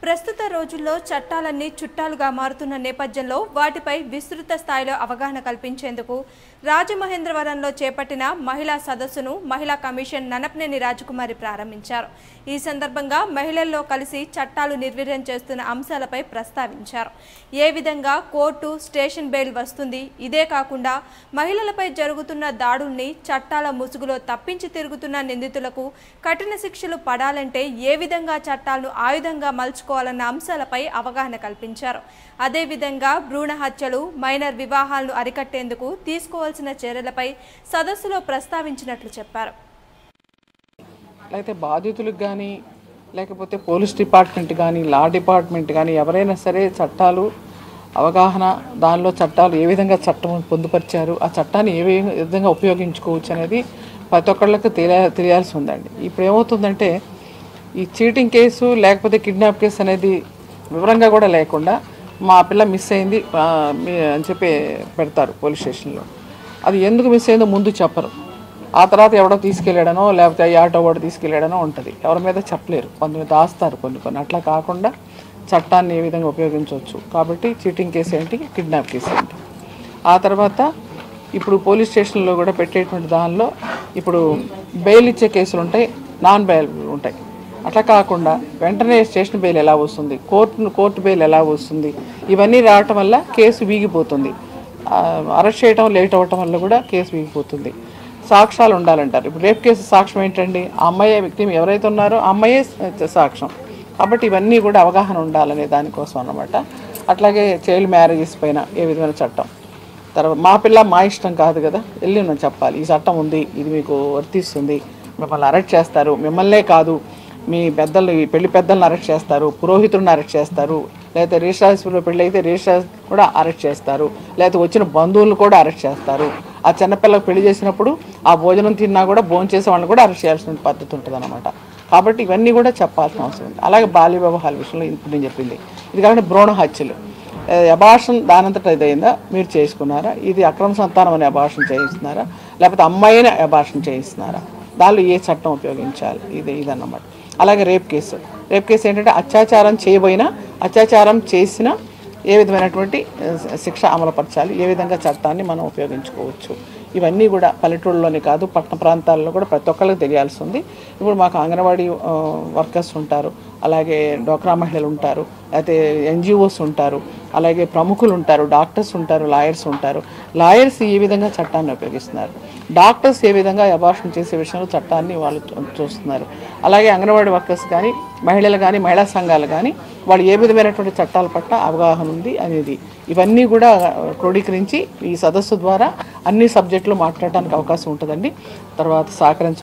ప్రస్తుత రోజుల్లో చట్టాలన్నీ చుట్టాలుగా మారుతున్న నేపథ్యంలో వాటిపై విస్తృత స్థాయిలో అవగాహన కల్పించేందుకు రాజమహేంద్రవరంలో చేపట్టిన మహిళా సదస్సును మహిళా కమిషన్ ననపనేని రాజకుమారి ప్రారంభించారు ఈ సందర్భంగా మహిళల్లో కలిసి చట్టాలు నిర్వీర్యం చేస్తున్న అంశాలపై ప్రస్తావించారు ఏ విధంగా కోర్టు స్టేషన్ బెయిల్ వస్తుంది ఇదే కాకుండా మహిళలపై జరుగుతున్న దాడుల్ని చట్టాల ముసుగులో తప్పించి తిరుగుతున్న నిందితులకు కఠిన శిక్షలు పడాలంటే ఏ విధంగా చట్టాలను ఆయుధంగా మలుచుకోవాలన్న అంశాలపై అవగాహన కల్పించారు అదేవిధంగా భ్రూణ హత్యలు మైనర్ వివాహాలను అరికట్టేందుకు తీసుకోవాల్సిన చర్యలపై సదస్సులో ప్రస్తావించినట్లు చెప్పారు లేకపోతే బాధితులకు కానీ లేకపోతే పోలీస్ డిపార్ట్మెంట్ కానీ లా డిపార్ట్మెంట్ కానీ ఎవరైనా సరే చట్టాలు అవగాహన దానిలో చట్టాలు ఏ విధంగా చట్టం పొందుపరిచారు ఆ చట్టాన్ని ఏ వి- విధంగా ఉపయోగించుకోవచ్చు అనేది ప్రతి ఒక్కళ్ళకి తెలియ తెలియాల్సి ఉందండి ఇప్పుడు ఏమవుతుందంటే ఈ చీటింగ్ కేసు లేకపోతే కిడ్నాప్ కేసు అనేది వివరంగా కూడా లేకుండా మా పిల్ల మిస్ అయింది ఆ, మీ- అని చెప్పి పెడతారు పోలీస్ స్టేషన్లో అది ఎందుకు మిస్ అయిందో ముందు చెప్పరు ఆ తర్వాత ఎవడో తీసుకెళ్ళాడనో లేకపోతే ఈ ఆటో వాడు తీసుకెళ్ళాడనో ఉంటుంది ఎవరి మీద చెప్పలేరు కొంతమంది దాస్తారు కొన్ని కొన్ని అట్లా కాకుండా చట్టాన్ని ఏ విధంగా ఉపయోగించవచ్చు కాబట్టి చీటింగ్ కేసు ఏంటి కిడ్నాప్ కేసు ఏంటి ఆ తర్వాత ఇప్పుడు పోలీస్ స్టేషన్లో కూడా పెట్టేటువంటి దానిలో ఇప్పుడు బెయిల్ ఇచ్చే కేసులు ఉంటాయి నాన్ బెయిల్ ఉంటాయి అట్లా కాకుండా వెంటనే స్టేషన్ బెయిల్ ఎలా వస్తుంది కోర్టు కోర్టు బెయిల్ ఎలా వస్తుంది ఇవన్నీ రావటం వల్ల కేసు వీగిపోతుంది ఆ, అరెస్ట్ చేయడం లేట్ అవ్వటం వల్ల కూడా కేసు వీగిపోతుంది సాక్ష్యాలు ఉండాలంటారు ఇప్పుడు రేప్ కేసు సాక్ష్యం ఏంటండి ఆ అమ్మాయే వ్యక్తి ఎవరైతే ఉన్నారో ఆ అమ్మాయే స- సాక్ష్యం కాబట్టి ఇవన్నీ కూడా అవగాహన ఉండాలనే దానికోసం అన్నమాట అట్లాగే చైల్డ్ మ్యారేజెస్ పైన ఏ విధమైన చట్టం తర్వాత మా పిల్ల మా ఇష్టం కాదు కదా వెళ్ళి నేను చెప్పాలి ఈ చట్టం ఉంది ఇది మీకు వర్తిస్తుంది మిమ్మల్ని అరెస్ట్ చేస్తారు మిమ్మల్నే కాదు మీ పెద్దలు ఈ పెళ్లి పెద్దలను అరెస్ట్ చేస్తారు పురోహితుడిని అరెస్ట్ చేస్తారు లేకపోతే రిజిస్ట్రార్స్లో పెళ్ళి అయితే రిజిస్ట్రార్ కూడా అరెస్ట్ చేస్తారు లేకపోతే వచ్చిన బంధువులను కూడా అరెస్ట్ చేస్తారు ఆ చిన్నపిల్లలకు పెళ్లి చేసినప్పుడు ఆ భోజనం తిన్నా కూడా భోజనం చేసే వాళ్ళని కూడా అరెస్ట్ చేయాల్సిన పద్ధతి ఉంటుంది కాబట్టి ఇవన్నీ కూడా చెప్పాల్సిన అవసరం ఉంది అలాగే బాల్య వివాహాల విషయంలో ఇప్పుడు నేను చెప్పింది ఇది కాకుండా భ్రూణ హత్యలు అబార్షన్ దానంతట ఇదైందా మీరు చేసుకున్నారా ఇది అక్రమ సంతానం అనే అబార్షన్ చేయిస్తున్నారా లేకపోతే అమ్మాయిని అబార్షన్ చేయిస్తున్నారా దానిలో ఏ చట్టం ఉపయోగించాలి ఇది ఇదన్నమాట అలాగే రేప్ కేసు రేప్ కేసు ఏంటంటే అత్యాచారం చేయబోయినా అత్యాచారం చేసినా ఏ విధమైనటువంటి ఆ, శిక్ష అమలుపరచాలి ఏ విధంగా చట్టాన్ని మనం ఉపయోగించుకోవచ్చు ఇవన్నీ కూడా పల్లెటూళ్ళలోనే కాదు పట్టణ ప్రాంతాల్లో కూడా ప్రతి ఒక్కరికి తెలియాల్సి ఉంది ఇప్పుడు మాకు అంగన్వాడీ ఆ, వర్కర్స్ ఉంటారు అలాగే డోక్రా మహిళలు ఉంటారు అయితే ఎన్జిఓస్ ఉంటారు అలాగే ప్రముఖులు ఉంటారు డాక్టర్స్ ఉంటారు లాయర్స్ ఉంటారు లాయర్స్ ఏ విధంగా చట్టాన్ని ఉపయోగిస్తున్నారు డాక్టర్స్ ఏ విధంగా అబార్షన్ చేసే విషయంలో చట్టాన్ని వాళ్ళు చూ- చూస్తున్నారు అలాగే అంగన్వాడీ వర్కర్స్ కానీ మహిళలు కానీ మహిళా సంఘాలు కానీ వాళ్ళు ఏ విధమైనటువంటి చట్టాల పట్ల అవగాహన ఉంది అనేది ఇవన్నీ కూడా క్రోడీకరించి ఈ సదస్సు ద్వారా అన్ని సబ్జెక్టులు మాట్లాడడానికి అవకాశం ఉంటుందండి తర్వాత సహకరించ